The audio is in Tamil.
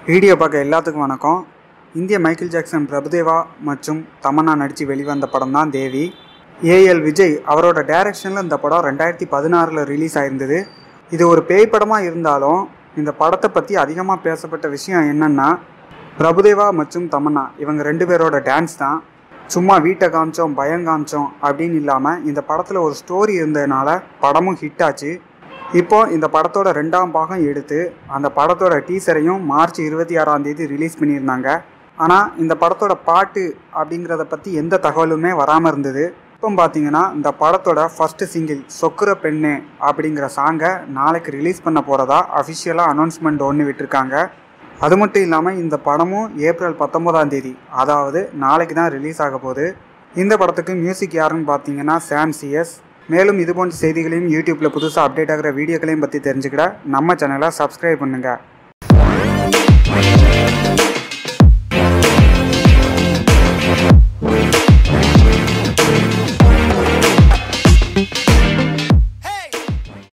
வீடியோ பார்க்க எல்லாத்துக்கும் வணக்கம் இந்திய மைக்கேல் ஜாக்சன் பிரபுதேவா மற்றும் தமன்னா நடித்து வெளிவந்த படம் தான் தேவி ஏஎல் விஜய் அவரோட டைரக்ஷனில் இந்த படம் ரெண்டாயிரத்தி பதினாறில் ரிலீஸ் ஆயிருந்தது இது ஒரு பேய் படமாக இருந்தாலும் இந்த படத்தை பற்றி அதிகமாக பேசப்பட்ட விஷயம் என்னென்னா பிரபுதேவா மற்றும் தமன்னா இவங்க ரெண்டு பேரோட டான்ஸ் தான் சும்மா வீட்டை காமிச்சோம் பயம் காமிச்சோம் அப்படின்னு இல்லாமல் இந்த படத்தில் ஒரு ஸ்டோரி இருந்ததுனால படமும் ஹிட் ஆச்சு இப்போ இந்த படத்தோட ரெண்டாம் பாகம் எடுத்து அந்த படத்தோட டீசரையும் மார்ச் இருபத்தி ஆறாம் தேதி ரிலீஸ் பண்ணியிருந்தாங்க ஆனால் இந்த படத்தோட பாட்டு அப்படிங்கிறத பற்றி எந்த தகவலுமே வராமல் இருந்தது இப்போ பார்த்தீங்கன்னா இந்த படத்தோட ஃபஸ்ட்டு சிங்கிள் சொக்குற பெண்ணு அப்படிங்கிற சாங்கை நாளைக்கு ரிலீஸ் பண்ண போகிறதா அஃபிஷியலாக அனௌன்ஸ்மெண்ட் ஒன்று விட்டுருக்காங்க அது மட்டும் இல்லாமல் இந்த படமும் ஏப்ரல் பத்தொம்போதாம் தேதி அதாவது நாளைக்கு தான் ரிலீஸ் ஆக போகுது இந்த படத்துக்கு மியூசிக் யாருன்னு பார்த்தீங்கன்னா சாம் சிஎஸ் மேலும் இது போன்ற செய்திகளையும் யூடியூப்பில் புதுசாக அப்டேட் ஆகிற வீடியோக்களையும் பற்றி தெரிஞ்சுக்கிட நம்ம சேனலை சப்ஸ்கிரைப் பண்ணுங்கள்